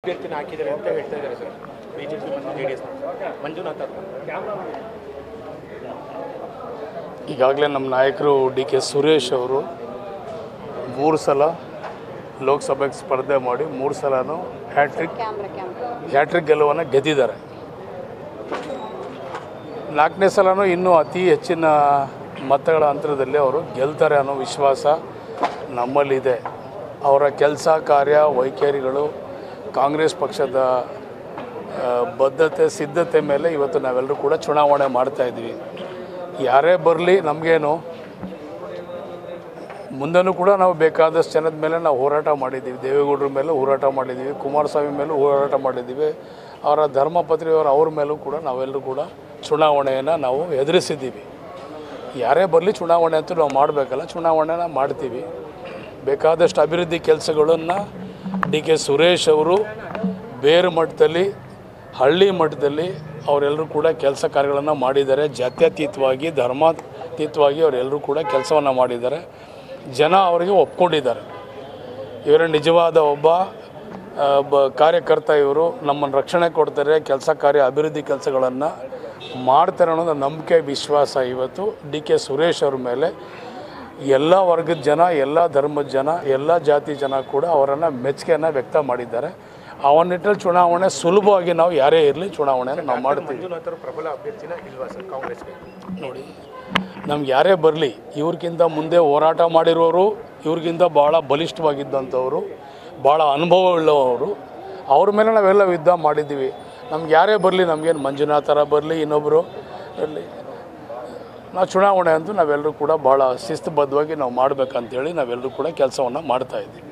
ಅಭ್ಯರ್ಥಿನ ಹಾಕಿದ್ದಾರೆ ಅಂತ ಹೇಳ್ತಾ ಇದ್ದಾರೆ ಸರ್ ಬಿಜೆಪಿ ಮತ್ತು ಜೆ ಡಿ ಎಸ್ ಮಂಜುನಾಥ್ ಅವರು ಈಗಾಗಲೇ ನಮ್ಮ ನಾಯಕರು ಡಿ ಕೆ ಸುರೇಶ್ ಅವರು ಮೂರು ಸಲ ಲೋಕಸಭೆಗೆ ಸ್ಪರ್ಧೆ ಮಾಡಿ ಮೂರು ಸಲನೂ ಹ್ಯಾಟ್ರಿಕ್ ಹ್ಯಾಟ್ರಿಕ್ ಗೆಲುವನ್ನು ಗೆದ್ದಿದ್ದಾರೆ ನಾಲ್ಕನೇ ಸಲನೂ ಇನ್ನೂ ಅತಿ ಹೆಚ್ಚಿನ ಮತಗಳ ಅಂತರದಲ್ಲಿ ಅವರು ಗೆಲ್ತಾರೆ ಅನ್ನೋ ವಿಶ್ವಾಸ ನಮ್ಮಲ್ಲಿದೆ ಅವರ ಕೆಲಸ ಕಾರ್ಯ ವೈಖರಿಗಳು ಕಾಂಗ್ರೆಸ್ ಪಕ್ಷದ ಆ, ಬದ್ಧತೆ ಸಿದ್ಧತೆ ಮೇಲೆ ಇವತ್ತು ನಾವೆಲ್ಲರೂ ಕೂಡ ಚುನಾವಣೆ ಮಾಡ್ತಾ ಇದ್ದೀವಿ ಯಾರೇ ಬರಲಿ ನಮಗೇನು ಮುಂದೆನೂ ಕೂಡ ನಾವು ಬೇಕಾದಷ್ಟು ಜನದ ಮೇಲೆ ನಾವು ಹೋರಾಟ ಮಾಡಿದ್ದೀವಿ ದೇವೇಗೌಡರ ಮೇಲೆ ಹೋರಾಟ ಮಾಡಿದ್ದೀವಿ ಕುಮಾರಸ್ವಾಮಿ ಮೇಲೂ ಹೋರಾಟ ಮಾಡಿದ್ದೀವಿ ಅವರ ಧರ್ಮಪತ್ರಿಯವರ ಅವ್ರ ಮೇಲೂ ಕೂಡ ನಾವೆಲ್ಲರೂ ಕೂಡ ಚುನಾವಣೆಯನ್ನು ನಾವು ಎದುರಿಸಿದ್ದೀವಿ ಯಾರೇ ಬರಲಿ ಚುನಾವಣೆ ಅಂತೂ ನಾವು ಮಾಡಬೇಕಲ್ಲ ಚುನಾವಣೆನ ಮಾಡ್ತೀವಿ ಬೇಕಾದಷ್ಟು ಅಭಿವೃದ್ಧಿ ಕೆಲಸಗಳನ್ನು ಡಿ ಕೆ ಸುರೇಶ್ ಅವರು ಬೇರು ಮಟ್ಟದಲ್ಲಿ ಹಳ್ಳಿ ಮಟ್ಟದಲ್ಲಿ ಅವರೆಲ್ಲರೂ ಕೂಡ ಕೆಲಸ ಕಾರ್ಯಗಳನ್ನು ಮಾಡಿದ್ದಾರೆ ಜಾತ್ಯತೀತವಾಗಿ ಧರ್ಮಾತೀತವಾಗಿ ಅವರೆಲ್ಲರೂ ಕೂಡ ಕೆಲಸವನ್ನು ಮಾಡಿದ್ದಾರೆ ಜನ ಅವರಿಗೆ ಒಪ್ಕೊಂಡಿದ್ದಾರೆ ಇವರ ನಿಜವಾದ ಒಬ್ಬ ಆ, ಬ ಕಾರ್ಯಕರ್ತ ಇವರು ನಮ್ಮನ್ನು ರಕ್ಷಣೆ ಕೊಡ್ತಾರೆ ಕೆಲಸ ಕಾರ್ಯ ಅಭಿವೃದ್ಧಿ ಕೆಲಸಗಳನ್ನು ಮಾಡ್ತಾರೆ ಅನ್ನೋದು ನಂಬಿಕೆ ವಿಶ್ವಾಸ ಇವತ್ತು ಡಿ ಕೆ ಸುರೇಶ್ ಅವ್ರ ಮೇಲೆ ಎಲ್ಲ ವರ್ಗದ ಜನ ಎಲ್ಲ ಧರ್ಮದ ಜನ ಎಲ್ಲ ಜಾತಿ ಜನ ಕೂಡ ಅವರನ್ನು ಮೆಚ್ಚುಗೆಯನ್ನು ವ್ಯಕ್ತ ಮಾಡಿದ್ದಾರೆ ಆ ಒಂದು ನಿಟ್ಟಲ್ಲಿ ಚುನಾವಣೆ ಸುಲಭವಾಗಿ ನಾವು ಯಾರೇ ಇರಲಿ ಚುನಾವಣೆಯನ್ನು ನಾವು ಮಾಡ್ತೀವಿ ಮಂಜುನಾಥ್ ಅವರು ಪ್ರಬಲ ಅಭ್ಯರ್ಥಿನ ಇಲ್ವಾ ಸರ್ ಕಾಂಗ್ರೆಸ್ಗೆ ನೋಡಿ ನಮ್ಗೆ ಯಾರೇ ಬರಲಿ ಇವ್ರಿಗಿಂತ ಮುಂದೆ ಹೋರಾಟ ಮಾಡಿರೋರು ಇವ್ರಿಗಿಂತ ಭಾಳ ಬಲಿಷ್ಠವಾಗಿದ್ದಂಥವ್ರು ಭಾಳ ಅನುಭವವುಳ್ಳವರು ಅವ್ರ ಮೇಲೆ ನಾವೆಲ್ಲ ಯುದ್ಧ ಮಾಡಿದ್ದೀವಿ ನಮ್ಗೆ ಯಾರೇ ಬರಲಿ ನಮಗೇನು ಮಂಜುನಾಥರ ಬರಲಿ ಇನ್ನೊಬ್ಬರು ಇರಲಿ ನಾವು ಚುನಾವಣೆ ಅಂತೂ ನಾವೆಲ್ಲರೂ ಕೂಡ ಭಾಳ ಶಿಸ್ತುಬದ್ಧವಾಗಿ ನಾವು ಮಾಡಬೇಕಂತೇಳಿ ನಾವೆಲ್ಲರೂ ಕೂಡ ಕೆಲಸವನ್ನು ಮಾಡ್ತಾಯಿದ್ದೀವಿ